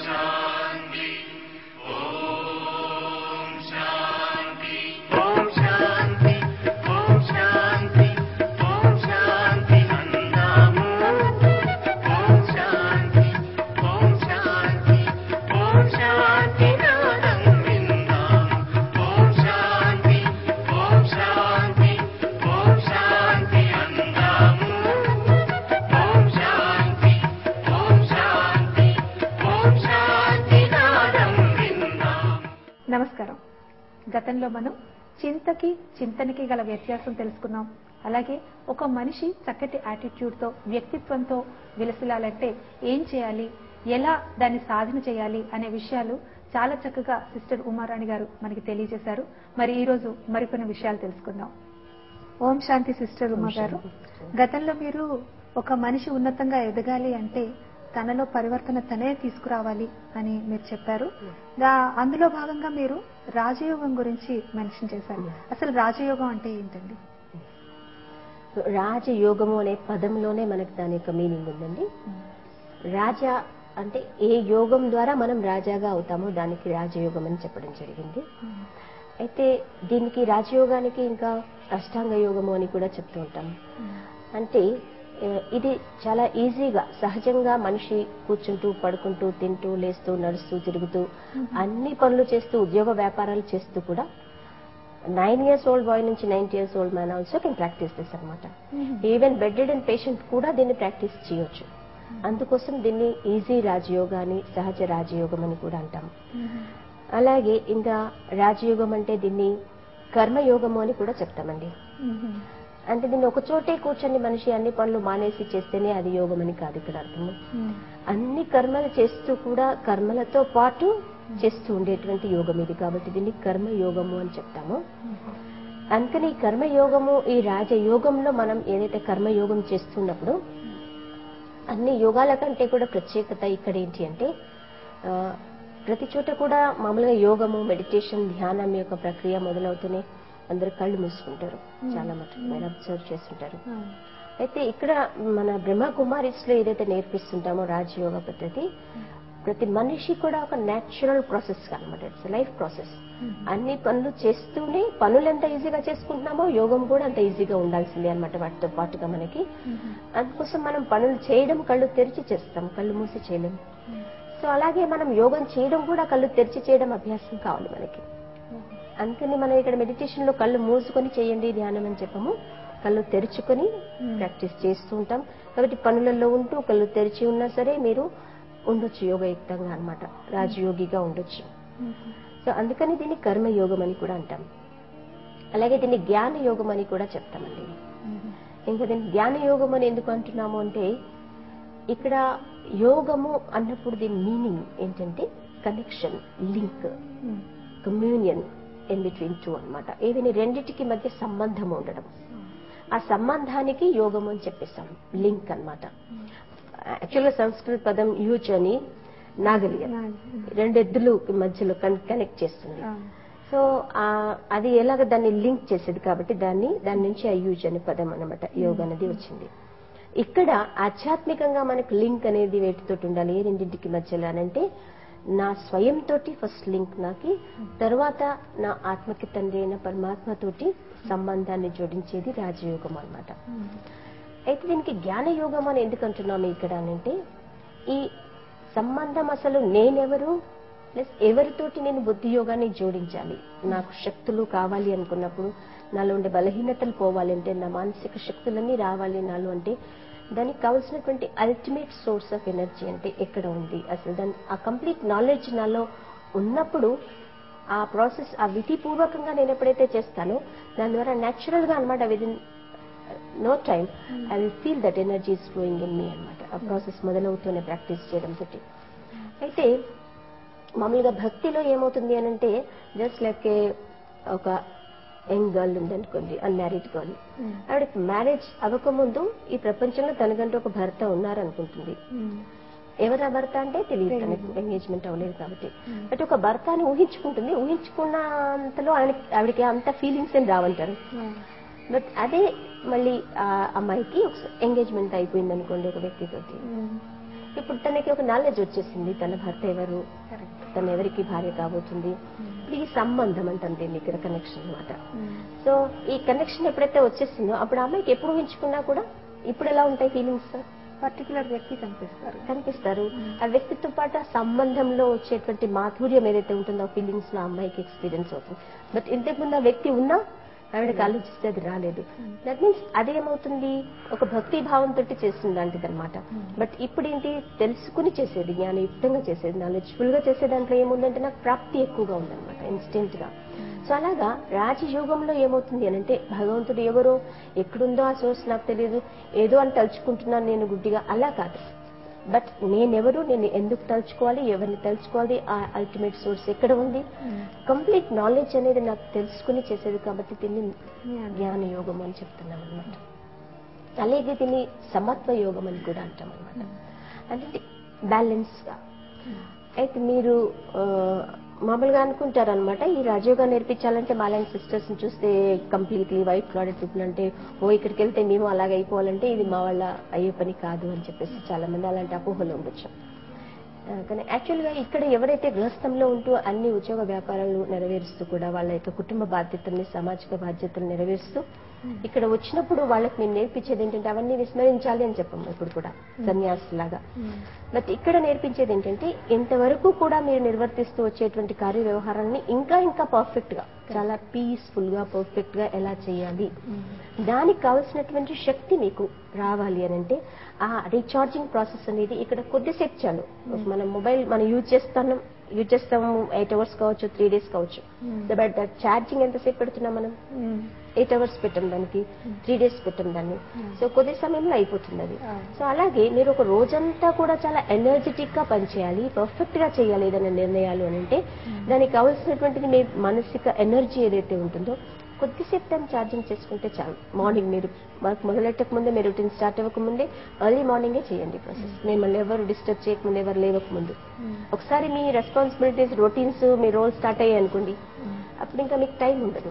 ఓం శాంతి ఓం శాంతి ఓం శాంతి అన్నాము ఓం శాంతి ఓం శాంతి ఓం శాంతి నాదం విన్నాము ఓం శాంతి ఓం శాంతి ఓం శాంతి అన్నాము ఓం శాంతి ఓం శాంతి ఓం శాంతి నాదం విన్నాము నమస్కారం గతంలో మనం చింతకి చింతనకి గల వ్యత్యాసం తెలుసుకున్నాం అలాగే ఒక మనిషి చక్కటి యాటిట్యూడ్ తో వ్యక్తిత్వంతో విలసిల్లాలంటే ఏం చేయాలి ఎలా దాన్ని సాధన చేయాలి అనే విషయాలు చాలా చక్కగా సిస్టర్ ఉమారాణి గారు మనకి తెలియజేశారు మరి ఈ రోజు మరికొన్ని విషయాలు తెలుసుకుందాం ఓం శాంతి సిస్టర్ ఉమా గారు గతంలో మీరు ఒక మనిషి ఉన్నతంగా ఎదగాలి అంటే తనలో పరివర్తన తనే తీసుకురావాలి అని మీరు చెప్పారు దా- అందులో భాగంగా మీరు రాజయోగం గురించి మెన్షన్ చేశారు అసలు రాజయోగం అంటే ఏంటండి రాజయోగము అనే పదంలోనే మనకు దాని యొక్క మీనింగ్ ఉందండి రాజా అంటే ఏ యోగం ద్వారా మనం రాజాగా అవుతామో దానికి రాజయోగం అని చెప్పడం జరిగింది అయితే దీనికి రాజయోగానికి ఇంకా అష్టాంగ యోగము అని కూడా చెప్తూ ఉంటాం అంటే ఆ, ఇది చాలా ఈజీగా సహజంగా మనిషి కూర్చుంటూ పడుకుంటూ తింటూ లేస్తూ నడుస్తూ తిరుగుతూ అన్ని పనులు చేస్తూ ఉద్యోగ వ్యాపారాలు చేస్తూ కూడా నైన్ ఇయర్స్ ఓల్డ్ బాయ్ నుంచి ninety years old man also can practice this అనమాట ఈవెన్ బెడ్డెడ్ అండ్ పేషెంట్ కూడా దీన్ని ప్రాక్టీస్ చేయొచ్చు అందుకోసం దీన్ని ఈజీ రాజయోగా అని సహజ రాజయోగం అని కూడా అంటాం అలాగే ఇంకా రాజయోగం అంటే దీన్ని కర్మయోగము అని కూడా చెప్తామండి అంటే దీన్ని ఒక చోటే కూర్చొని మనిషి అన్ని పనులు మానేసి చేస్తేనే అది యోగం అని కాదు ఇక్కడ అర్థము అన్ని కర్మలు చేస్తూ కూడా కర్మలతో పాటు చేస్తూ ఉండేటువంటి యోగం ఇది కాబట్టి దీన్ని కర్మ యోగము అని చెప్తాము అందుకని ఈ కర్మయోగము ఈ రాజయోగంలో మనం ఏదైతే కర్మయోగం చేస్తున్నప్పుడు అన్ని యోగాల కంటే కూడా ప్రత్యేకత ఇక్కడ ఏంటి అంటే ఆ, ప్రతి చోట కూడా మామూలుగా యోగము మెడిటేషన్ ధ్యానం యొక్క ప్రక్రియ మొదలవుతూనే అందరు కళ్ళు మూసుకుంటారు చాలా మటుకు మీరు అబ్జర్వ్ చేస్తుంటారు అయితే ఇక్కడ మన బ్రహ్మ కుమారిస్ లో ఏదైతే నేర్పిస్తుంటామో రాజయోగ పద్ధతి ప్రతి మనిషి కూడా ఒక న్యాచురల్ ప్రాసెస్ అనమాట ఇట్స్ లైఫ్ ప్రాసెస్ అన్ని పనులు చేస్తూనే పనులు ఎంత ఈజీగా చేసుకుంటున్నామో యోగం కూడా అంత ఈజీగా ఉండాల్సిందే అనమాట వాటితో పాటుగా మనకి అందుకోసం మనం పనులు చేయడం కళ్ళు తెరిచి చేస్తాం కళ్ళు మూసి చేయలేము సో అలాగే మనం యోగం చేయడం కూడా కళ్ళు తెరిచి చేయడం అభ్యాసం కావాలి మనకి అందుకని మనం ఇక్కడ మెడిటేషన్ లో కళ్ళు మూసుకొని చేయండి ధ్యానం అని చెప్పము కళ్ళు తెరుచుకొని ప్రాక్టీస్ చేస్తూ ఉంటాం కాబట్టి పనులలో ఉంటూ కళ్ళు తెరిచి ఉన్నా సరే మీరు ఉండొచ్చు యోగయుక్తంగా అన్నమాట రాజయోగిగా ఉండొచ్చు సో అందుకని దీన్ని కర్మయోగం అని కూడా అంటాం అలాగే దీన్ని జ్ఞాన యోగం అని కూడా చెప్తామండి ఇంకా దీన్ని జ్ఞాన యోగం అని ఎందుకు అంటున్నాము అంటే ఇక్కడ యోగము అన్నప్పుడు దీని మీనింగ్ ఏంటంటే connection link communion in between two అనమాట ఏదైనా రెండిటికి మధ్య సంబంధం ఉండడం ఆ సంబంధానికి యోగం అని చెప్పేస్తాం లింక్ అన్నమాట యాక్చువల్గా సంస్కృత పదం యూజ్ అని నాగలిగ రెండు ఎద్దులు మధ్యలో కనెక్ట్ చేస్తుంది సో ఆ, అది ఎలాగ దాన్ని లింక్ చేసేది కాబట్టి దాన్ని దాని నుంచి ఆ యూజ్ అనే పదం అనమాట యోగ అనేది వచ్చింది ఇక్కడ ఆధ్యాత్మికంగా మనకు లింక్ అనేది వేటితోటి ఉండాలి ఏ రెండింటికి మధ్యలో అనంటే నా స్వయం తోటి ఫస్ట్ లింక్ నాకి తర్వాత నా ఆత్మకి తండ్రి అయిన పరమాత్మ తోటి సంబంధాన్ని జోడించేది రాజయోగం అన్నమాట అయితే దీనికి జ్ఞాన యోగం అని ఎందుకు అంటున్నాము ఇక్కడ అనంటే ఈ సంబంధం అసలు నేనెవరు ప్లస్ ఎవరితోటి నేను బుద్ధి యోగాన్ని జోడించాలి నాకు శక్తులు కావాలి అనుకున్నప్పుడు నాలో ఉండే బలహీనతలు పోవాలంటే నా మానసిక శక్తులన్నీ రావాలి నాలో అంటే దానికి కావాల్సినటువంటి అల్టిమేట్ సోర్స్ ఆఫ్ ఎనర్జీ అంటే ఎక్కడ ఉంది అసలు దాని ఆ కంప్లీట్ నాలెడ్జ్ నాలో ఉన్నప్పుడు ఆ ప్రాసెస్ ఆ విధిపూర్వకంగా నేను ఎప్పుడైతే చేస్తానో దాని ద్వారా న్యాచురల్ గా అనమాట within no time I will feel that energy is flowing in me అనమాట ఆ ప్రాసెస్ మొదలవుతూనే ప్రాక్టీస్ చేయడం తోటి అయితే మామూలుగా భక్తిలో ఏమవుతుంది అని అంటే జస్ట్ లైక్ ఒక యంగ్ గర్ల్ ఉందనుకోండి అన్మ్యారీడ్ గర్ల్ ఆవిడకి మ్యారేజ్ అవ్వకముందు ఈ ప్రపంచంలో తనకంటూ ఒక భర్త ఉన్నారనుకుంటుంది ఎవరు ఆ భర్త అంటే తెలియదు తనకు ఎంగేజ్మెంట్ అవ్వలేదు కాబట్టి బట్ ఒక భర్త అని ఊహించుకుంటుంది ఊహించుకున్నంతలో ఆయన ఆవిడకి అంత ఫీలింగ్స్ ఏం రావంటారు బట్ అదే మళ్ళీ ఆ అమ్మాయికి ఎంగేజ్మెంట్ అయిపోయింది అనుకోండి ఒక వ్యక్తితోటి ఇప్పుడు తనకి ఒక నాలెడ్జ్ వచ్చేసింది తన భర్త ఎవరు కరెక్ట్ తను ఎవరికి భార్య కాబోతుంది ఇప్పుడు ఈ సంబంధం అంటాం దీన్ని ఇక్కడ కనెక్షన్ అన్నమాట సో ఈ కనెక్షన్ ఎప్పుడైతే వచ్చేసిందో అప్పుడు ఆ అమ్మాయికి ఎప్పుడు ఊహించుకున్నా కూడా ఇప్పుడు ఎలా ఉంటాయి ఫీలింగ్స్ పర్టికులర్ వ్యక్తి కనిపిస్తారు కనిపిస్తారు ఆ వ్యక్తితో పాటు ఆ సంబంధంలో వచ్చేటువంటి మాధుర్యం ఏదైతే ఉంటుందో ఆ ఫీలింగ్స్ లో ఆ అమ్మాయికి ఎక్స్పీరియన్స్ అవుతుంది బట్ ఇంతకు ముందు ఆ వ్యక్తి ఉన్నా ఆవిడకి ఆలోచిస్తే అది రాలేదు దట్ మీన్స్ అదేమవుతుంది ఒక భక్తి భావంతో చేస్తుంది లాంటిది అనమాట బట్ ఇప్పుడు ఏంటి తెలుసుకుని చేసేది జ్ఞానయుక్తంగా చేసేది నాలెడ్జ్ఫుల్ గా చేసే దాంట్లో ఏముందంటే నాకు ప్రాప్తి ఎక్కువగా ఉందన్నమాట ఇన్స్టెంట్ గా సో అలాగా రాజయోగంలో ఏమవుతుంది అని అంటే భగవంతుడు ఎవరో ఎక్కడుందో ఆ సోర్స్ నాకు తెలియదు ఏదో అని తలుచుకుంటున్నాను నేను గుడ్డిగా అలా కాదు బట్ నేనెవరు నేను ఎందుకు తలుచుకోవాలి ఎవరిని తలుచుకోవాలి ఆ అల్టిమేట్ సోర్స్ ఎక్కడ ఉంది కంప్లీట్ నాలెడ్జ్ అనేది నాకు తెలుసుకుని చేసేది కాబట్టి దీన్ని జ్ఞాన యోగం అని చెప్తున్నాం అనమాట అలాగే దీన్ని సమత్వ యోగం అని కూడా అంటాం అనమాట అంటే బ్యాలెన్స్ గా అయితే మీరు ఆ, మామూలుగా అనుకుంటారు అనమాట ఈ రాజయోగా నేర్పించాలంటే మాలాంటి సిస్టర్స్ ని చూస్తే కంప్లీట్లీ వైట్ క్లాడెడ్ పీపుల్ అంటే ఓ ఇక్కడికి వెళ్తే మేము అలాగ అయిపోవాలంటే ఇది మా వాళ్ళ అయ్యే పని కాదు అని చెప్పేసి చాలా మంది అలాంటి అపోహలు ఉండొచ్చు ఆ, కానీ యాక్చువల్ గా ఇక్కడ ఎవరైతే గృహస్థంలో ఉంటూ అన్ని ఉద్యోగ వ్యాపారాలు నెరవేరుస్తూ కూడా వాళ్ళ యొక్క కుటుంబ బాధ్యతల్ని సామాజిక బాధ్యతలు నెరవేరుస్తూ ఇక్కడ వచ్చినప్పుడు వాళ్ళకి మేము నేర్పించేది ఏంటంటే అవన్నీ విస్మరించాలి అని చెప్పము ఇప్పుడు కూడా సన్యాసులాగా బట్ ఇక్కడ నేర్పించేది ఏంటంటే ఇంతవరకు కూడా మీరు నిర్వర్తిస్తూ వచ్చేటువంటి కార్య వ్యవహారాన్ని ఇంకా ఇంకా పర్ఫెక్ట్ గా చాలా పీస్ఫుల్ గా పర్ఫెక్ట్ గా ఎలా చేయాలి దానికి కావలసినటువంటి శక్తి మీకు రావాలి అని అంటే ఆ రీఛార్జింగ్ ప్రాసెస్ అనేది ఇక్కడ కొద్దిసేపు చాలు మనం మొబైల్ మనం యూజ్ చేస్తాను యూజ్ చేస్తాము ఎయిట్ అవర్స్ కావచ్చు త్రీ డేస్ కావచ్చు బట్ దట్ ఛార్జింగ్ ఎంతసేపు పెడుతున్నాం మనం ఎయిట్ అవర్స్ పెట్టం దానికి త్రీ డేస్ పెట్టం దాన్ని సో కొద్ది సమయంలో అయిపోతుంది అది సో అలాగే మీరు ఒక రోజంతా కూడా చాలా ఎనర్జెటిక్ గా పనిచేయాలి పర్ఫెక్ట్ గా చేయాలి ఏదైనా నిర్ణయాలు అని అంటే దానికి కావాల్సినటువంటిది మీ మానసిక ఎనర్జీ ఏదైతే ఉంటుందో కొద్దిసేపు దాన్ని ఛార్జింగ్ చేసుకుంటే చాలు మార్నింగ్ మీరు వర్క్ మొదలెట్టక ముందే మీరు రొటీన్ స్టార్ట్ అవ్వక ముందే ఎర్లీ మార్నింగే చేయండి ప్రాసెస్ మిమ్మల్ని ఎవరు డిస్టర్బ్ చేయకముందు ఎవరు లేవక ముందు ఒకసారి మీ రెస్పాన్సిబిలిటీస్ రొటీన్స్ మీ రోల్ స్టార్ట్ అయ్యాయి అనుకోండి అప్పుడు ఇంకా మీకు టైం ఉండదు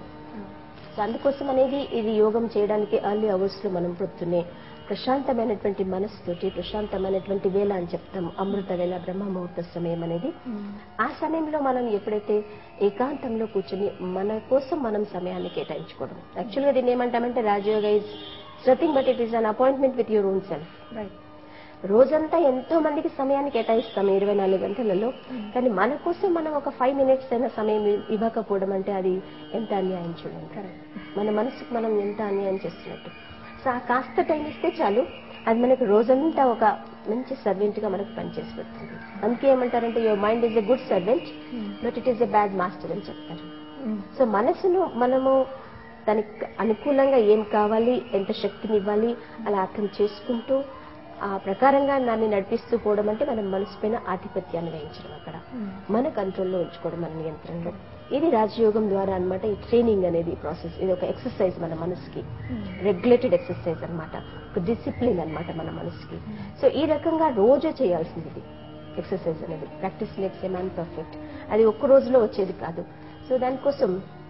సో అందుకోసం అనేది ఇది యోగం చేయడానికి ఎర్లీ అవర్స్ లో మనం పొద్దున్నే ప్రశాంతమైనటువంటి మనస్సుతోటి ప్రశాంతమైనటువంటి వేళ అని చెప్తాం అమృత వేళ బ్రహ్మ ముహూర్త సమయం అనేది ఆ సమయంలో మనం ఎప్పుడైతే ఏకాంతంలో కూర్చొని మన కోసం మనం సమయాన్ని కేటాయించుకోవడం యాక్చువల్గా దీన్ని ఏమంటామంటే Rajayoga is nothing but it is an appointment with your own self right రోజంతా ఎంతో మందికి సమయాన్ని కేటాయిస్తాం ఇరవై నాలుగు గంటలలో కానీ మన కోసం మనం ఒక ఫైవ్ మినిట్స్ అయినా సమయం ఇవ్వకపోవడం అంటే అది ఎంత అన్యాయం చూడండి కరెక్ట్ మన మనసుకు మనం ఎంత అన్యాయం చేస్తున్నట్టు సో ఆ కాస్త టైం ఇస్తే చాలు అది మనకు రోజంతా ఒక మంచి సర్వెంట్ గా మనకు పనిచేసి పెడుతుంది అందుకే ఏమంటారంటే your mind is a good servant but it is a bad master అని చెప్తారు సో మనసును మనము దానికి అనుకూలంగా ఏం కావాలి ఎంత శక్తిని ఇవ్వాలి అలా అర్థం చేసుకుంటూ ఆ ప్రకారంగా దాన్ని నడిపిస్తూ పోవడం అంటే మనం మనసు పైన ఆధిపత్యాన్ని వహించడం అక్కడ మన కంట్రోల్లో ఉంచుకోవడం మన నియంత్రణలో ఇది రాజయోగం ద్వారా అన్నమాట ఈ ట్రైనింగ్ అనేది ప్రాసెస్ ఇది ఒక ఎక్సర్సైజ్ మన మనసుకి రెగ్యులేటెడ్ ఎక్సర్సైజ్ అన్నమాట ఒక డిసిప్లిన్ అన్నమాట మన మనసుకి సో ఈ రకంగా రోజు చేయాల్సింది ఇది ఎక్సర్సైజ్ అనేది practice makes a man perfect అది ఒక్క రోజులో వచ్చేది కాదు సో దానికోసం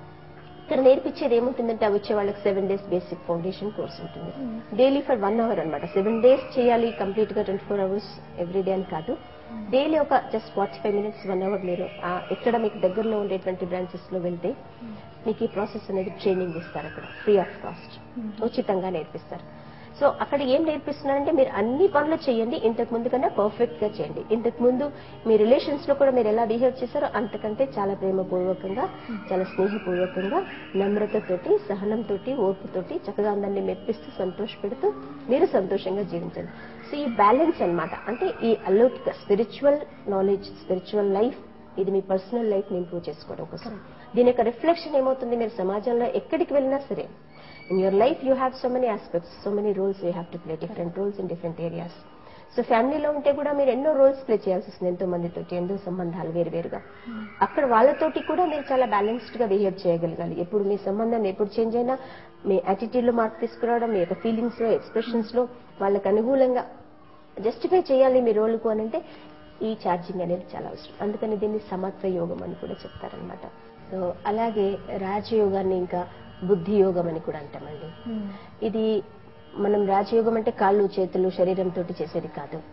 ఇక్కడ నేర్పించేది ఏముంటుందంటే అవి వచ్చే వాళ్ళకి seven days basic foundation course ఉంటుంది డైలీ ఫర్ వన్ అవర్ అనమాట సెవెన్ డేస్ చేయాలి కంప్లీట్ గా twenty four hours every day అని కాదు డైలీ ఒక just forty five minutes one hour మీరు ఆ ఎక్కడ మీకు దగ్గరలో ఉండేటువంటి బ్రాంచెస్ లో వెళ్తే మీకు ఈ ప్రాసెస్ అనేది ట్రైనింగ్ ఇస్తారు అక్కడ ఫ్రీ ఆఫ్ కాస్ట్ ఉచితంగా నేర్పిస్తారు సో అక్కడ ఏం నేర్పిస్తున్నారంటే మీరు అన్ని పనులు చేయండి ఇంతకు ముందు కన్నా పర్ఫెక్ట్ గా చేయండి ఇంతకు ముందు మీ రిలేషన్స్ లో కూడా మీరు ఎలా బిహేవ్ చేశారో అంతకంటే చాలా ప్రేమపూర్వకంగా చాలా స్నేహపూర్వకంగా నమ్రతతోటి సహనంతోటి ఓర్పుతోటి చక్కగా అందరినీ మెప్పిస్తూ సంతోషపెడుతూ మీరు సంతోషంగా జీవించండి సో ఈ బ్యాలెన్స్ అన్నమాట అంటే ఈ అలౌకిక స్పిరిచువల్ నాలెడ్జ్ స్పిరిచువల్ లైఫ్ ఇది మీ పర్సనల్ లైఫ్ ని ఇంప్రూవ్ చేసుకోవడం కోసం దీని యొక్క రిఫ్లెక్షన్ ఏమవుతుంది మీరు సమాజంలో ఎక్కడికి వెళ్ళినా సరే in your life you have so many aspects so many roles you have to play different roles in different areas so ఫ్యామిలీలో ఉంటే కూడా మీరు ఎన్నో రోల్స్ ప్లే చేయాల్సి వస్తుంది ఎంతో మందితోటి ఎన్నో సంబంధాలు వేరువేరుగా అక్కడ వాళ్ళతోటి కూడా మీరు చాలా బ్యాలెన్స్డ్ గా బిహేవ్ చేయగలగాలి ఎప్పుడు మీ సంబంధాన్ని ఎప్పుడు చేంజ్ అయినా మీ యాటిట్యూడ్ లో మార్పు తీసుకురావడం మీ యొక్క ఫీలింగ్స్ లో ఎక్స్ప్రెషన్స్ లో వాళ్ళకి అనుకూలంగా జస్టిఫై చేయాలి మీ రోల్కు అని అంటే ఈ ఛార్జింగ్ అనేది చాలా అవసరం అందుకని దీన్ని సమత్వ యోగం అని కూడా చెప్తారనమాట సో అలాగే రాజయోగాన్ని ఇంకా బుద్ధి యోగం అని కూడా అంటామండి ఇది మనం రాజయోగం అంటే కాళ్ళు చేతులు శరీరంతో చేసేది కాదు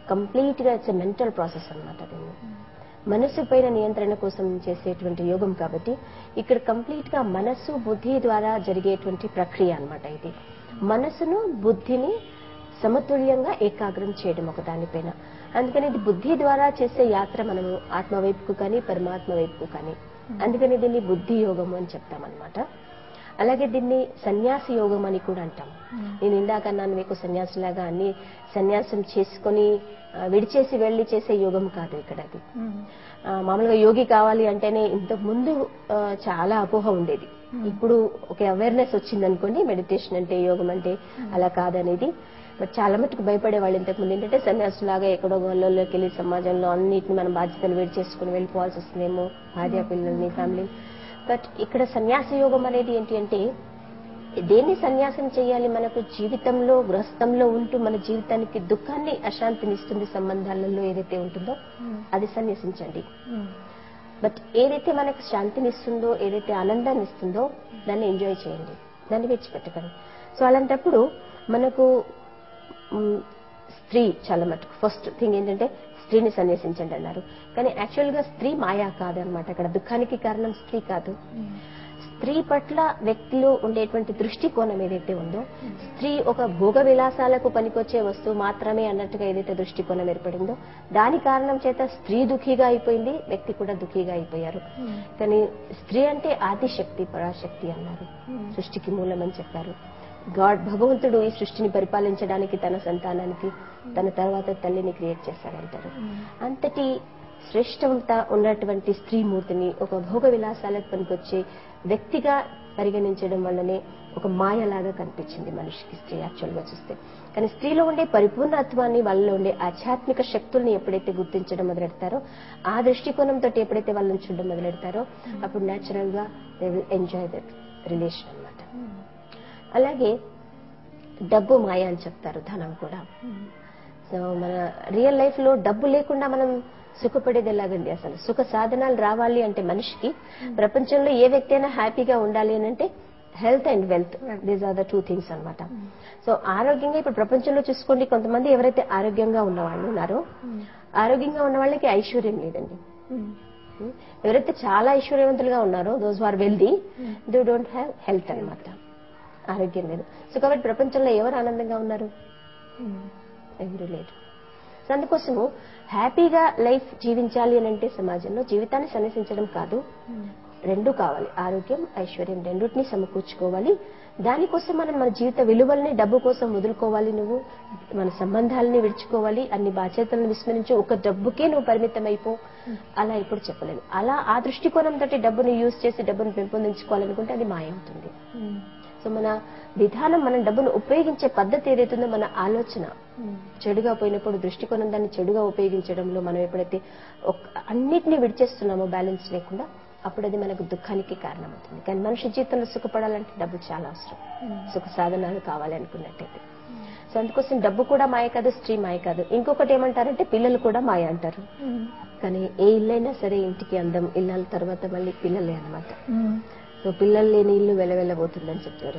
కంప్లీట్ గా ఇట్స్ మెంటల్ ప్రాసెస్ అన్నమాట దీన్ని మనస్సు పైన నియంత్రణ కోసం చేసేటువంటి యోగం కాబట్టి ఇక్కడ కంప్లీట్ గా మనస్సు బుద్ధి ద్వారా జరిగేటువంటి ప్రక్రియ అన్నమాట ఇది మనస్సును బుద్ధిని సమతుల్యంగా ఏకాగ్రం చేయడం ఒక దానిపైన అందుకని ఇది బుద్ధి ద్వారా చేసే యాత్ర మనము ఆత్మ వైపుకు కానీ పరమాత్మ వైపుకు కానీ అందుకని దీన్ని బుద్ధి యోగం అని చెప్తామన్నమాట అలాగే దీన్ని సన్యాసి యోగం అని కూడా అంటాం నేను ఇందాక అన్నాను మీకు సన్యాసిలాగా అన్ని సన్యాసం చేసుకొని ఆ, విడిచేసి వెళ్లి చేసే యోగం కాదు ఇక్కడ అది ఆ, మామూలుగా యోగి కావాలి అంటేనే ఇంతకు ముందు ఆ, చాలా అపోహ ఉండేది ఇప్పుడు ఒక అవేర్నెస్ వచ్చింది అనుకోండి మెడిటేషన్ అంటే యోగం అంటే అలా కాదనేది బట్ చాలా మటుకు భయపడే వాళ్ళు ఇంతకు ముందు ఏంటంటే సన్యాసులాగా ఎక్కడో గొల్లలోకి వెళ్ళి సమాజంలో అన్నిటిని మన బాధ్యతలు విడి చేసుకుని వెళ్ళిపోవాల్సి వస్తుందేమో భార్య పిల్లల్ని ఫ్యామిలీ బట్ ఇక్కడ సన్యాస యోగం అనేది ఏంటి అంటే దేన్ని సన్యాసం చేయాలి మనకు జీవితంలో గృహస్థంలో ఉంటూ మన జీవితానికి దుఃఖాన్ని అశాంతిని ఇస్తుంది సంబంధాలలో ఏదైతే ఉంటుందో అది సన్యసించండి బట్ ఏదైతే మనకు శాంతిని ఇస్తుందో ఏదైతే ఆనందాన్ని ఇస్తుందో దాన్ని ఎంజాయ్ చేయండి దాన్ని విడిచిపెట్టకండి సో అలాంటప్పుడు మనకు మ్, స్త్రీ చాలా మటుకు ఫస్ట్ థింగ్ ఏంటంటే స్త్రీని సన్యసించండి అన్నారు కానీ యాక్చువల్ గా స్త్రీ మాయా కాదనమాట అక్కడ దుఃఖానికి కారణం స్త్రీ కాదు స్త్రీ పట్ల వ్యక్తిలో ఉండేటువంటి దృష్టికోణం ఏదైతే ఉందో స్త్రీ ఒక భోగ విలాసాలకు పనికొచ్చే వస్తువు మాత్రమే అన్నట్టుగా ఏదైతే దృష్టికోణం ఏర్పడిందో దాని కారణం చేత స్త్రీ దుఃఖిగా అయిపోయింది వ్యక్తి కూడా దుఃఖిగా అయిపోయారు కానీ స్త్రీ అంటే ఆదిశక్తి పరాశక్తి అన్నారు సృష్టికి మూలం అని చెప్పారు గాడ్ భగవంతుడు ఈ సృష్టిని పరిపాలించడానికి తన సంతానానికి తన తర్వాత తల్లిని క్రియేట్ చేశారంటారు అంతటి శ్రేష్టత ఉన్నటువంటి స్త్రీమూర్తిని ఒక భోగ విలాసాలకు పనికొచ్చే వ్యక్తిగా పరిగణించడం వల్లనే ఒక మాయలాగా కనిపించింది మనిషికి స్త్రీ యాక్చువల్ గా చూస్తే కానీ స్త్రీలో ఉండే పరిపూర్ణత్వాన్ని వాళ్ళలో ఉండే ఆధ్యాత్మిక శక్తుల్ని ఎప్పుడైతే గుర్తించడం మొదలెడతారో ఆ దృష్టికోణంతో ఎప్పుడైతే వాళ్ళని చూడడం మొదలెడతారో అప్పుడు న్యాచురల్ గా they will enjoy that relation అన్నమాట అలాగే డబ్బు మాయ అని చెప్తారు ధనం కూడా సో మన రియల్ లైఫ్ లో డబ్బు లేకుండా మనం సుఖపడేది ఎలాగండి అసలు సుఖ సాధనాలు రావాలి అంటే మనిషికి ప్రపంచంలో ఏ వ్యక్తి అయినా హ్యాపీగా ఉండాలి అని అంటే health and wealth these are the two things అన్నమాట సో ఆరోగ్యంగా ఇప్పుడు ప్రపంచంలో చూసుకోండి కొంతమంది ఎవరైతే ఆరోగ్యంగా ఉన్న వాళ్ళు ఉన్నారో ఆరోగ్యంగా ఉన్న వాళ్ళకి ఐశ్వర్యం లేదండి ఎవరైతే చాలా ఐశ్వర్యవంతులుగా ఉన్నారో those are wealthy they don't have health అన్నమాట ఆరోగ్యం లేదు సో కాబట్టి ప్రపంచంలో ఎవరు ఆనందంగా ఉన్నారు ఎవరు లేరు సో అందుకోసము హ్యాపీగా లైఫ్ జీవించాలి అని అంటే సమాజంలో జీవితాన్ని సన్నిసించడం కాదు రెండు కావాలి ఆరోగ్యం ఐశ్వర్యం రెండింటిని సమకూర్చుకోవాలి దానికోసం మనం మన జీవిత విలువల్ని డబ్బు కోసం వదులుకోవాలి నువ్వు మన సంబంధాలని విడుచుకోవాలి అన్ని బాధ్యతలను విస్మరించి ఒక డబ్బుకే నువ్వు పరిమితం అయిపో అలా ఇప్పుడు చెప్పలేను అలా ఆ దృష్టికోణంతో డబ్బుని యూజ్ చేసి డబ్బును పెంపొందించుకోవాలనుకుంటే అది మాయ అవుతుంది సో మన విధానం మనం డబ్బును ఉపయోగించే పద్ధతి ఏదైతుందో మన ఆలోచన చెడుగా పోయినప్పుడు దృష్టికోణం దాన్ని చెడుగా ఉపయోగించడంలో మనం ఎప్పుడైతే ఒక- అన్నిటినీ విడిచేస్తున్నామో బ్యాలెన్స్ లేకుండా అప్పుడు అది మనకు దుఃఖానికి కారణమవుతుంది కానీ మనిషి జీవితంలో సుఖపడాలంటే డబ్బు చాలా అవసరం సుఖ సాధనాలు కావాలి అనుకున్నట్టయితే సో అందుకోసం డబ్బు కూడా మాయ కాదు స్త్రీ మాయ కాదు ఇంకొకటి ఏమంటారంటే పిల్లలు కూడా మాయ అంటారు కానీ ఏ ఇల్లైనా సరే ఇంటికి అందం ఇల్లాల తర్వాత మళ్ళీ పిల్లలే అన్నమాట సో పిల్లలు లేని ఇల్లు వెలవెళ్ళబోతుందని చెప్తారు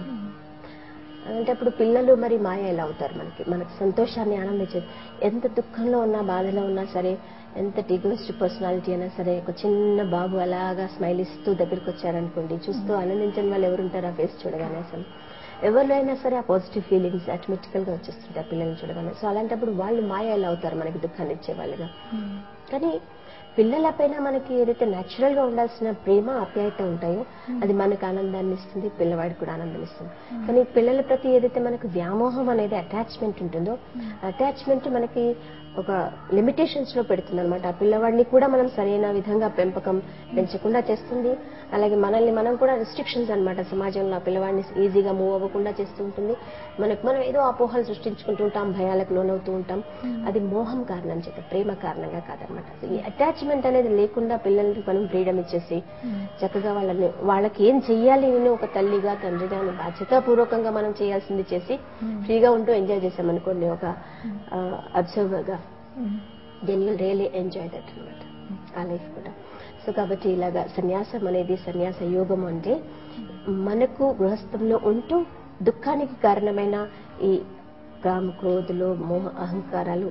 అంటే అప్పుడు పిల్లలు మరి మాయ ఎలా అవుతారు మనకి మనకు సంతోషాన్ని ఆనందించేది ఎంత దుఃఖంలో ఉన్నా బాధలో ఉన్నా సరే ఎంత ఈగోయిస్ట్ పర్సనాలిటీ అయినా సరే ఒక చిన్న బాబు అలాగా స్మైల్ ఇస్తూ దగ్గరికి వచ్చారనుకోండి చూస్తూ ఆనందించని వాళ్ళు ఎవరుంటారు ఆ ఫేస్ చూడగానే అసలు ఎవరిలో అయినా సరే ఆ పాజిటివ్ ఫీలింగ్స్ ఆటోమేటికల్ గా వచ్చేస్తుంటాయి ఆ పిల్లల్ని చూడగానే సో అలాంటప్పుడు వాళ్ళు మాయ ఎలా అవుతారు మనకి దుఃఖాన్ని ఇచ్చే వాళ్ళుగా కానీ పిల్లల పైన మనకి ఏదైతే న్యాచురల్ గా ఉండాల్సిన ప్రేమ ఆప్యాయత ఉంటాయో అది మనకు ఆనందాన్ని ఇస్తుంది పిల్లవాడికి కూడా ఆనందం ఇస్తుంది కానీ పిల్లల ప్రతి ఏదైతే మనకు వ్యామోహం అనేది అటాచ్మెంట్ ఉంటుందో అటాచ్మెంట్ మనకి ఒక లిమిటేషన్స్ లో పెడుతుంది అనమాట ఆ పిల్లవాడిని కూడా మనం సరైన విధంగా పెంపకం పెంచకుండా చేస్తుంది అలాగే మనల్ని మనం కూడా రిస్ట్రిక్షన్స్ అన్నమాట సమాజంలో ఆ పిల్లవాడిని ఈజీగా మూవ్ అవ్వకుండా చేస్తూ ఉంటుంది మనకు మనం ఏదో అపోహలు సృష్టించుకుంటూ ఉంటాం భయాలకు లోనవుతూ ఉంటాం అది మోహం కారణం చేత ప్రేమ కారణంగా కాదనమాట సో ఈ అటాచ్మెంట్ అనేది లేకుండా పిల్లలకి మనం ఫ్రీడమ్ ఇచ్చేసి చక్కగా వాళ్ళని వాళ్ళకి ఏం చెయ్యాలి నేను ఒక తల్లిగా తండ్రిగా అని బాధ్యతాపూర్వకంగా మనం చేయాల్సింది చేసి ఫ్రీగా ఉంటూ ఎంజాయ్ చేసామనుకోండి ఒక అబ్జర్వర్ గా then will really enjoy that అనమాట ఆ లైఫ్ కూడా సో కాబట్టి ఇలాగా సన్యాసం అనేది సన్యాస యోగం అంటే మనకు గృహస్థంలో ఉంటూ దుఃఖానికి కారణమైన ఈ కామ క్రోధులు మోహ అహంకారాలు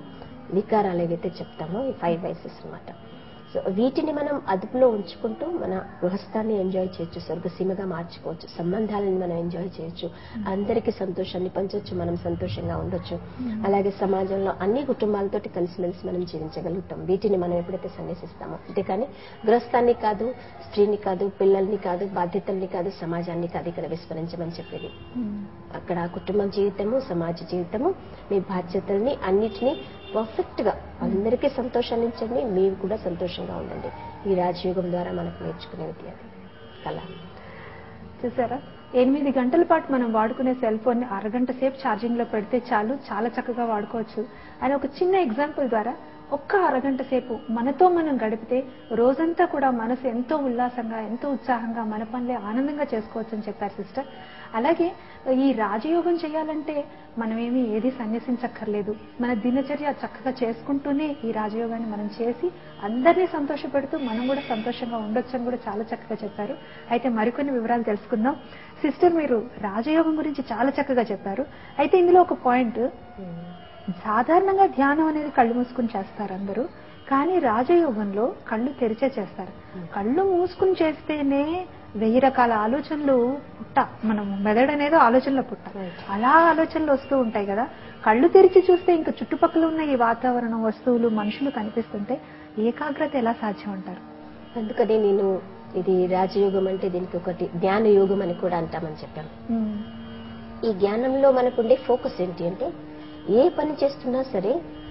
వికారాలు ఏవైతే చెప్తామో ఈ ఫైవ్ వైసెస్ అన్నమాట సో వీటిని మనం అదుపులో ఉంచుకుంటూ మన గృహస్థాన్ని ఎంజాయ్ చేయొచ్చు స్వర్గసీమగా మార్చుకోవచ్చు సంబంధాలను మనం ఎంజాయ్ చేయొచ్చు అందరికీ సంతోషాన్ని పంచొచ్చు మనం సంతోషంగా ఉండొచ్చు అలాగే సమాజంలో అన్ని కుటుంబాలతోటి కలిసిమెలిసి మనం జీవించగలుగుతాం వీటిని మనం ఎప్పుడైతే సన్యసిస్తామో అంతేకాని గృహస్థాన్ని కాదు స్త్రీని కాదు పిల్లల్ని కాదు బాధ్యతల్ని కాదు సమాజాన్ని కాదు ఇక్కడ విస్మరించమని చెప్పేది అక్కడ కుటుంబం జీవితము సమాజ జీవితము మీ బాధ్యతల్ని అన్నిటినీ పర్ఫెక్ట్ గా అందరికీ సంతోషాన్ని ఇచ్చండి మీరు కూడా సంతోషంగా ఉండండి ఈ రాజయోగం ద్వారా మనకు నేర్చుకునే విద్య అది కళ చూసారా ఎనిమిది గంటల పాటు మనం వాడుకునే సెల్ ఫోన్ ని అరగంట సేపు ఛార్జింగ్ లో పెడితే చాలు చాలా చక్కగా వాడుకోవచ్చు అని ఒక చిన్న ఎగ్జాంపుల్ ద్వారా ఒక్క అరగంట సేపు మనతో మనం గడిపితే రోజంతా కూడా మనసు ఎంతో ఉల్లాసంగా ఎంతో ఉత్సాహంగా మన పనులే ఆనందంగా చేసుకోవచ్చు అని చెప్పారు సిస్టర్ అలాగే ఈ రాజయోగం చేయాలంటే మనమేమి ఏది సన్యసించక్కర్లేదు మన దినచర్య చక్కగా చేసుకుంటూనే ఈ రాజయోగాన్ని మనం చేసి అందరినీ సంతోషపెడుతూ మనం కూడా సంతోషంగా ఉండొచ్చు అని కూడా చాలా చక్కగా చెప్పారు అయితే మరికొన్ని వివరాలు తెలుసుకుందాం సిస్టర్ మీరు రాజయోగం గురించి చాలా చక్కగా చెప్పారు అయితే ఇందులో ఒక పాయింట్ సాధారణంగా ధ్యానం అనేది కళ్ళు మూసుకుని చేస్తారు అందరూ కానీ రాజయోగంలో కళ్ళు తెరిచే చేస్తారు కళ్ళు మూసుకుని చేస్తేనే వెయ్యి రకాల ఆలోచనలు పుట్ట మనం మెదడు అనేది ఆలోచనల పుట్ట Right. అలా ఆలోచనలు వస్తూ ఉంటాయి కదా కళ్ళు తెరిచి చూస్తే ఇంకా చుట్టుపక్కల ఉన్న ఈ వాతావరణం వస్తువులు మనుషులు కనిపిస్తుంటే ఏకాగ్రత ఎలా సాధ్యం అంటారు అందుకని నేను ఇది రాజయోగం అంటే దీనికి ఒకటి ధ్యాన యోగం అని కూడా అంటామని చెప్పాను ఈ జ్ఞానంలో మనకుండే ఫోకస్ ఏంటి అంటే ఏ పని చేస్తున్నా సరే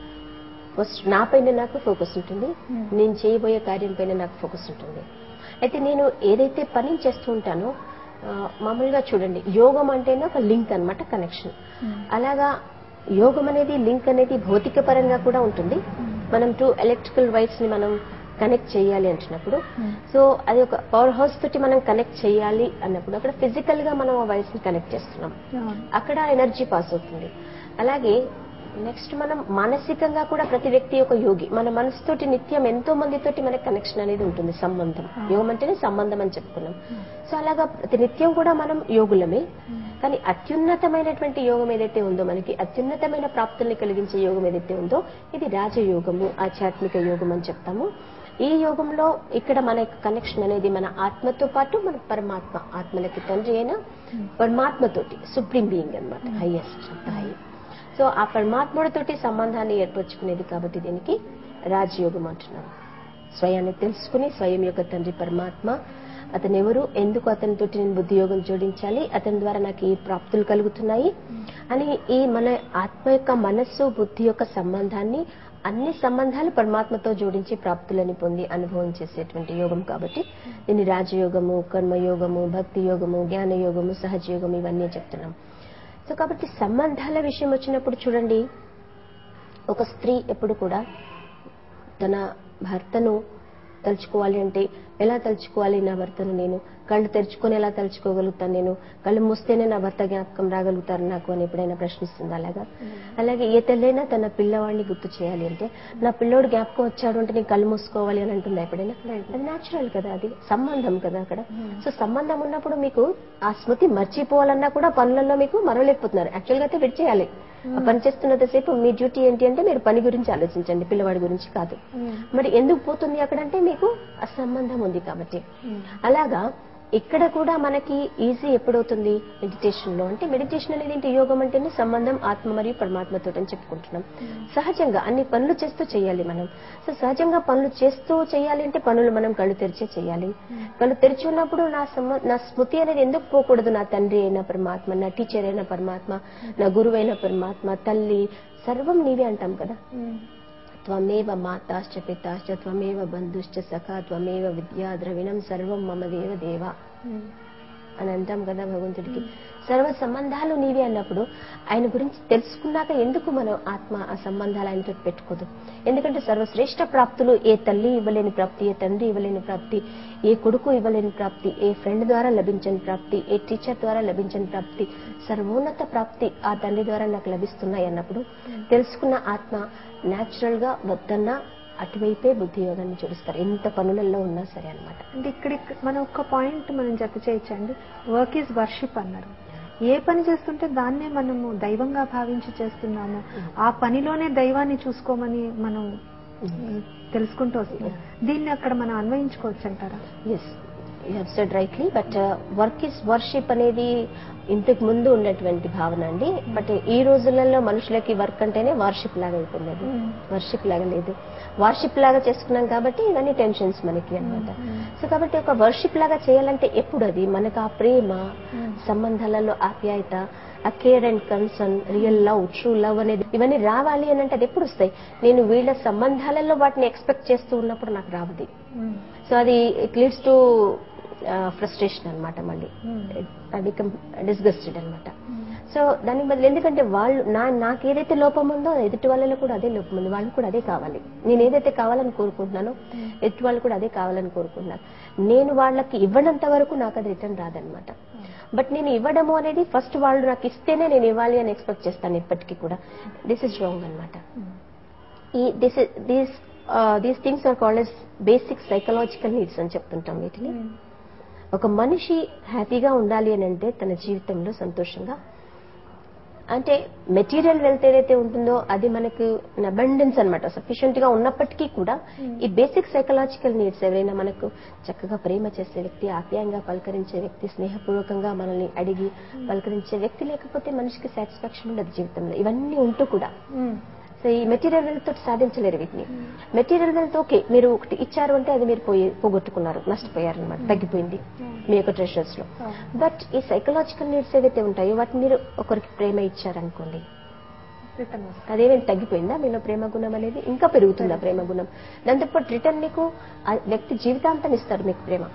ఫస్ట్ నా పైన నాకు ఫోకస్ ఉంటుంది Hmm. నేను చేయబోయే కార్యం పైన నాకు ఫోకస్ ఉంటుంది అయితే నేను ఏదైతే పని చేస్తూ ఉంటానో ఆ, మామూలుగా చూడండి యోగం అంటేనే ఒక లింక్ అన్నమాట కనెక్షన్ Hmm. అలాగా యోగం అనేది లింక్ అనేది భౌతిక పరంగా కూడా ఉంటుంది మనం టూ ఎలక్ట్రికల్ వైర్స్ ని మనం కనెక్ట్ చేయాలి అంటున్నప్పుడు Hmm. సో అది ఒక పవర్ హౌస్ తోటి మనం కనెక్ట్ చేయాలి అన్నప్పుడు అక్కడ ఫిజికల్ గా మనం ఆ వైర్స్ ని కనెక్ట్ చేస్తున్నాం అవును. అక్కడ ఎనర్జీ పాస్ అవుతుంది అలాగే నెక్స్ట్ మనం మానసికంగా కూడా ప్రతి వ్యక్తి ఒక యోగి మన మనసుతోటి నిత్యం ఎంతో మందితోటి మనకి కనెక్షన్ అనేది ఉంటుంది సంబంధం ఆ. యోగం అంటేనే సంబంధం అని చెప్పుకున్నాం సో అలాగా ప్రతి నిత్యం కూడా మనం యోగులమే కానీ అత్యున్నతమైనటువంటి యోగం ఏదైతే ఉందో మనకి అత్యున్నతమైన ప్రాప్తుల్ని కలిగించే యోగం ఏదైతే ఉందో ఇది రాజయోగము ఆధ్యాత్మిక యోగం అని చెప్తాము ఈ యోగంలో ఇక్కడ మన యొక్క కనెక్షన్ అనేది మన ఆత్మతో పాటు మన పరమాత్మ ఆత్మలకి తండ్రి అయిన పరమాత్మతోటి సుప్రీం బీయింగ్ అన్నమాట హైయెస్ట్ హై సో ఆ పరమాత్ముడితోటి సంబంధాన్ని ఏర్పరచుకునేది కాబట్టి దీనికి రాజయోగం అంటున్నాం స్వయాన్ని తెలుసుకుని స్వయం యొక్క తండ్రి పరమాత్మ అతను ఎవరు ఎందుకు అతనితోటి నేను బుద్ధి యోగం జోడించాలి అతని ద్వారా నాకు ఈ ప్రాప్తులు కలుగుతున్నాయి అని ఈ మన ఆత్మ యొక్క మనస్సు బుద్ధి యొక్క సంబంధాన్ని అన్ని సంబంధాలు పరమాత్మతో జోడించి ప్రాప్తులని పొంది అనుభవం చేసేటువంటి యోగం కాబట్టి దీన్ని రాజయోగము కర్మయోగము భక్తి యోగము జ్ఞాన యోగము సహజ యోగం ఇవన్నీ చెప్తున్నాం సో కాబట్టి సంబంధాల విషయం వచ్చినప్పుడు చూడండి ఒక స్త్రీ ఎప్పుడు కూడా తన భర్తను తలుచుకోవాలి అంటే ఎలా తలుచుకోవాలి నా భర్తను నేను కళ్ళు తెరుచుకొని ఎలా తలుచుకోగలుగుతాను నేను కళ్ళు మూస్తేనే నా భర్త జ్ఞాపకం రాగలుగుతారు నాకు అని ఎప్పుడైనా ప్రశ్నిస్తుంది అలాగా అలాగే ఏ తల్లైనా తన పిల్లవాడిని గుర్తు చేయాలి అంటే నా పిల్లోడు జ్ఞాపకం వచ్చాడు అంటే నేను కళ్ళు మూసుకోవాలి అని అంటుందా ఎప్పుడైనా అది న్యాచురల్ కదా అది సంబంధం కదా అక్కడ సో సంబంధం ఉన్నప్పుడు మీకు ఆ స్మృతి మర్చిపోవాలన్నా కూడా పనులలో మీకు మరవలేకపోతున్నారు యాక్చువల్ గా అయితే విడిచేయాలి ఆ పని చేస్తున్నంతసేపు మీ డ్యూటీ ఏంటి అంటే మీరు పని గురించి ఆలోచించండి పిల్లవాడి గురించి కాదు మరి ఎందుకు పోతుంది అక్కడంటే మీకు ఆ సంబంధం ఉంది కాబట్టి అలాగా ఇక్కడ కూడా మనకి ఈజీ ఎప్పుడవుతుంది మెడిటేషన్ లో అంటే మెడిటేషన్ అనేది ఏంటి యోగం అంటేనే సంబంధం ఆత్మ మరియు పరమాత్మతో అని చెప్పుకుంటున్నాం సహజంగా అన్ని పనులు చేస్తూ చేయాలి మనం సో సహజంగా పనులు చేస్తూ చేయాలి అంటే పనులు మనం కళ్ళు తెరిచే చేయాలి కళ్ళు తెరిచి ఉన్నప్పుడు నా సంబ- నా స్మృతి అనేది ఎందుకు పోకూడదు నా తండ్రి అయిన పరమాత్మ నా టీచర్ అయిన పరమాత్మ నా గురువు అయిన పరమాత్మ తల్లి సర్వం నీవే అంటాం కదా త్వమేవ మాతాశ్చ పితాశ్చ త్వమేవ బంధుశ్చ సఖా త్వమేవ విద్యా ద్రవిణం సర్వం మమ దేవ దేవ అని అంటాం కదా భగవంతుడికి సర్వ సంబంధాలు నీవే అన్నప్పుడు ఆయన గురించి తెలుసుకున్నాక ఎందుకు మనం ఆత్మ ఆ సంబంధాలు ఆయనతో పెట్టుకోదు ఎందుకంటే సర్వశ్రేష్ఠ ప్రాప్తులు ఏ తల్లి ఇవ్వలేని ప్రాప్తి ఏ తండ్రి ఇవ్వలేని ప్రాప్తి ఏ కొడుకు ఇవ్వలేని ప్రాప్తి ఏ ఫ్రెండ్ ద్వారా లభించని ప్రాప్తి ఏ టీచర్ ద్వారా లభించని ప్రాప్తి సర్వోన్నత ప్రాప్తి ఆ తండ్రి ద్వారా నాకు లభిస్తున్నాయి అన్నప్పుడు తెలుసుకున్న ఆత్మ న్యాచురల్ గా వద్దన్నా అటువైపే బుద్ధి యోగాన్ని చూపిస్తారు ఎంత పనులలో ఉన్నా సరే అన్నమాట అంటే ఇక్కడ మనం ఒక్క పాయింట్ మనం జత చేయొచ్చండి వర్క్ ఈజ్ వర్షిప్ అన్నారు ఏ పని చేస్తుంటే దాన్నే మనము దైవంగా భావించి చేస్తున్నాము ఆ పనిలోనే దైవాన్ని చూసుకోమని మనం ఉమ్, తెలుసుకుంటూ వస్తున్నాం దీన్ని అక్కడ మనం అన్వయించుకోవచ్చు అంటారా yes you have said rightly but work is worship అనేది ఇంతకు ముందు ఉన్నటువంటి భావన అండి బట్ ఈ రోజులలో మనుషులకి వర్క్ అంటేనే వార్షిప్ లాగా అయిపోయింది అది Mm. వర్షిప్ లాగా లేదు వార్షిప్ లాగా చేసుకున్నాం కాబట్టి ఇవన్నీ టెన్షన్స్ మనకి అన్నమాట సో కాబట్టి ఒక వర్షిప్ లాగా చేయాలంటే ఎప్పుడు అది మనకు ఆ ప్రేమ సంబంధాలలో ఆప్యాయత ఆ care and concern real love true love అనేది ఇవన్నీ రావాలి అని అంటే అది ఎప్పుడు వస్తాయి నేను వీళ్ళ సంబంధాలలో వాటిని ఎక్స్పెక్ట్ చేస్తూ ఉన్నప్పుడు నాకు రావది ఉమ్, సో అది ఇట్ లీడ్స్ టు ఫ్రస్ట్రేషన్ అనమాట మళ్ళీ బికమ్ డిస్గస్టెడ్ అనమాట సో దానికి బదులు ఎందుకంటే వాళ్ళు నా నాకు ఏదైతే లోపం ఉందో ఎదుటి వాళ్ళలో కూడా అదే లోపం ఉంది వాళ్ళు కూడా అదే కావాలి నేను ఏదైతే కావాలని కోరుకుంటున్నానో ఎదుటి వాళ్ళు కూడా అదే కావాలని కోరుకుంటున్నాను నేను వాళ్ళకి ఇవ్వనంత వరకు నాకు అది రిటర్న్ రాదనమాట బట్ నేను ఇవ్వడము అనేది ఫస్ట్ వాళ్ళు నాకు ఇస్తేనే నేను ఇవ్వాలి అని ఎక్స్పెక్ట్ చేస్తాను ఇప్పటికీ కూడా దిస్ ఇస్ రాంగ్ అనమాట ఈ this these these things are called as basic psychological needs అని చెప్తుంటాం వీటిని ఉమ్, ఒక మనిషి హ్యాపీగా ఉండాలి అని అంటే తన జీవితంలో సంతోషంగా అంటే మెటీరియల్ వెల్త్ ఏదైతే ఉంటుందో అది మనకు అబండెన్స్ అనమాట సఫిషియెంట్ గా ఉన్నప్పటికీ కూడా ఈ బేసిక్ సైకలాజికల్ నీడ్స్ ఎవరైనా మనకు చక్కగా ప్రేమ చేసే వ్యక్తి ఆప్యాయంగా పలకరించే వ్యక్తి స్నేహపూర్వకంగా మనల్ని అడిగి పలకరించే వ్యక్తి లేకపోతే మనిషికి సాటిస్ఫాక్షన్ ఉండదు జీవితంలో ఇవన్నీ ఉంటూ కూడా ఉమ్, సో ఈ మెటీరియల్ వెల్త్ తోటి సాధించలేరు వీటిని మెటీరియల్ వెల్త్ ఓకే మీరు ఒకటి ఇచ్చారు అంటే అది మీరు పోయి పోగొట్టుకున్నారు నష్టపోయారు అనమాట తగ్గిపోయింది మీ యొక్క ట్రెషర్స్ లో బట్ ఈ సైకలాజికల్ నీడ్స్ ఏవైతే ఉంటాయో వాటిని మీరు ఒకరికి ప్రేమ ఇచ్చారనుకోండి రిటర్న్ వస్తుంది అదేమైనా తగ్గిపోయిందా మీలో ప్రేమ గుణం అనేది ఇంకా పెరుగుతుందా ప్రేమ గుణం దాంతోపాటు రిటర్న్ మీకు ఆ వ్యక్తి జీవితాంతం ఇస్తాడు మీకు ప్రేమ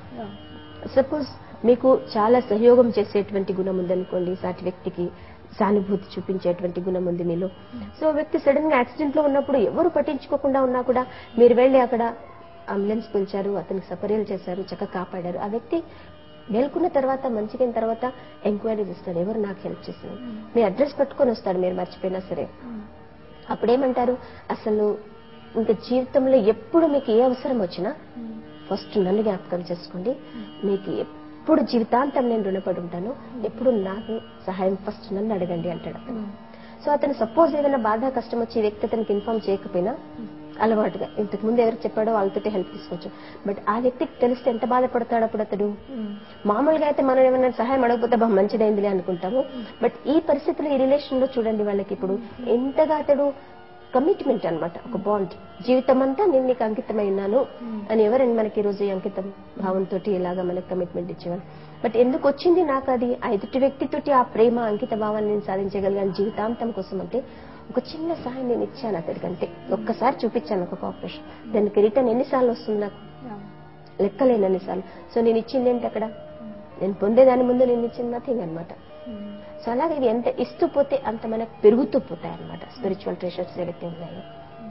సపోజ్ మీకు చాలా సహయోగం చేసేటువంటి గుణం ఉందనుకోండి సాటి వ్యక్తికి సానుభూతి చూపించేటువంటి గుణం ఉంది మీలో సో వ్యక్తి సడన్ గా యాక్సిడెంట్ లో ఉన్నప్పుడు ఎవరు పట్టించుకోకుండా ఉన్నా కూడా మీరు వెళ్ళి అక్కడ అంబులెన్స్ పిలిచారు అతనికి సపర్యలు చేశారు చక్కగా కాపాడారు ఆ వ్యక్తి మేల్కొన్న తర్వాత మంచిగైన తర్వాత ఎంక్వైరీస్ ఇస్తాడు ఎవరు నాకు హెల్ప్ చేశారు మీ అడ్రస్ పట్టుకొని వస్తాడు మీరు మర్చిపోయినా సరే అప్పుడేమంటారు అసలు ఇంకా జీవితంలో ఎప్పుడు మీకు ఏ అవసరం వచ్చినా ఫస్ట్ నన్ను జ్ఞాపకం చేసుకోండి మీకు ఎప్పుడు జీవితాంతం నేను రుణపడి ఉంటాను ఎప్పుడు నాకు సహాయం ఫస్ట్ నన్ను అడగండి అంటాడు అతను సో అతను సపోజ్ ఏదైనా బాధ కష్టం వచ్చి ఈ వ్యక్తి అతనికి ఇన్ఫార్మ్ చేయకపోయినా అలవాటుగా ఇంతకు ముందు ఎవరికి చెప్పాడో వాళ్ళతో హెల్ప్ తీసుకోవచ్చు బట్ ఆ వ్యక్తికి తెలిస్తే ఎంత బాధపడతాడు అప్పుడు అతడు మామూలుగా అయితే మనం ఏమైనా సహాయం అడగకపోతే బా మంచిదైందిలే అనుకుంటాము బట్ ఈ పరిస్థితుల్లో ఈ రిలేషన్ లో చూడండి వాళ్ళకి ఇప్పుడు ఎంతగా అతడు కమిట్మెంట్ అన్నమాట ఒక బాండ్ జీవితం అంతా నేను నీకు అంకితమై ఉన్నాను అని ఎవరండి మనకి ఈ రోజు ఈ అంకితం భావంతో ఇలాగా మనకి కమిట్మెంట్ ఇచ్చేవారు బట్ ఎందుకు వచ్చింది నాకు అది ఆ ఎదుటి వ్యక్తితోటి ఆ ప్రేమ అంకిత భావాన్ని నేను సాధించగలిగాను జీవితాంతం కోసం అంటే ఒక చిన్న సహాయం నేను ఇచ్చాను అతడికి అంతే ఒక్కసారి చూపించాను ఒక కోఆపరేషన్ దానికి రిటర్న్ ఎన్నిసార్లు వస్తుంది నాకు లెక్కలేను అన్నిసార్లు సో నేను ఇచ్చింది ఏంటి అక్కడ నేను పొందేదాని ముందు నేను ఇచ్చింది నథింగ్ అనమాట సో అలాగే ఇవి ఎంత ఇస్తూ పోతే అంత మనకు పెరుగుతూ పోతాయి అనమాట స్పిరిచువల్ ట్రెషర్స్ ఏవైతే ఉన్నాయో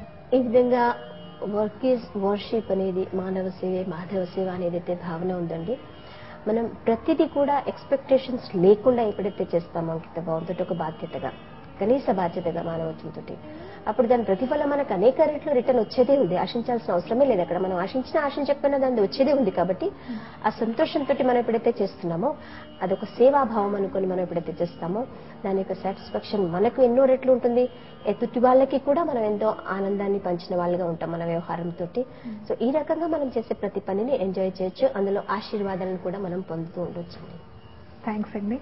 ఈ విధంగా వర్క్ ఈజ్ వర్షిప్ అనేది మానవ సేవే మాధవ సేవ అనేది అయితే భావన ఉందండి మనం ప్రతిదీ కూడా ఎక్స్పెక్టేషన్స్ లేకుండా ఎప్పుడైతే చేస్తామో అంకిత భావంతో ఒక బాధ్యతగా కనీస బాధ్యతగా మానవత్వంతో అప్పుడు దాని ప్రతిఫలం మనకు అనేక రేట్లు రిటర్న్ వచ్చేదే ఉంది ఆశించాల్సిన అవసరమే లేదు అక్కడ మనం ఆశించిన ఆశించకపోయినా దాని వచ్చేదే ఉంది కాబట్టి ఆ సంతోషంతో మనం ఎప్పుడైతే చేస్తున్నామో అదొక సేవాభావం అనుకొని మనం ఎప్పుడైతే చేస్తామో దాని యొక్క సాటిస్ఫాక్షన్ మనకు ఎన్నో రెట్లు ఉంటుంది ఎదుటి వాళ్ళకి కూడా మనం ఎంతో ఆనందాన్ని పంచిన వాళ్ళుగా ఉంటాం మన వ్యవహారంతో సో ఈ రకంగా మనం చేసే ప్రతి పనిని ఎంజాయ్ చేయొచ్చు అందులో ఆశీర్వాదాలను కూడా మనం పొందుతూ ఉండొచ్చు థ్యాంక్స్ అండి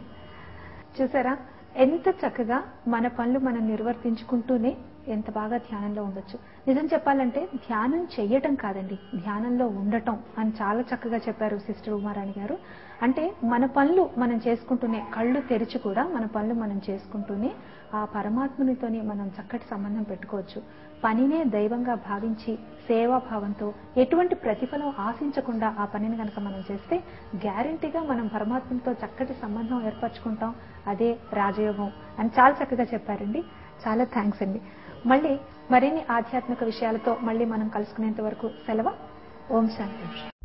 చూసారా ఎంత చక్కగా మన పనులు మనం నిర్వర్తించుకుంటూనే ఎంత బాగా ధ్యానంలో ఉండొచ్చు నిజం చెప్పాలంటే ధ్యానం చెయ్యటం కాదండి ధ్యానంలో ఉండటం అని చాలా చక్కగా చెప్పారు సిస్టర్ ఉమారాణి గారు అంటే మన పనులు మనం చేసుకుంటూనే కళ్ళు తెరిచి కూడా మన పనులు మనం చేసుకుంటూనే ఆ పరమాత్మునితోని మనం చక్కటి సంబంధం పెట్టుకోవచ్చు పనినే దైవంగా భావించి సేవాభావంతో ఎటువంటి ప్రతిఫలం ఆశించకుండా ఆ పనిని కనుక మనం చేస్తే గ్యారంటీగా మనం పరమాత్మతో చక్కటి సంబంధం ఏర్పరచుకుంటాం అదే రాజయోగం అని చాలా చక్కగా చెప్పారండి చాలా థ్యాంక్స్ అండి మళ్ళీ మరిన్ని ఆధ్యాత్మిక విషయాలతో మళ్ళీ మనం కలుసుకునేంత వరకు సెలవు ఓం శాంతి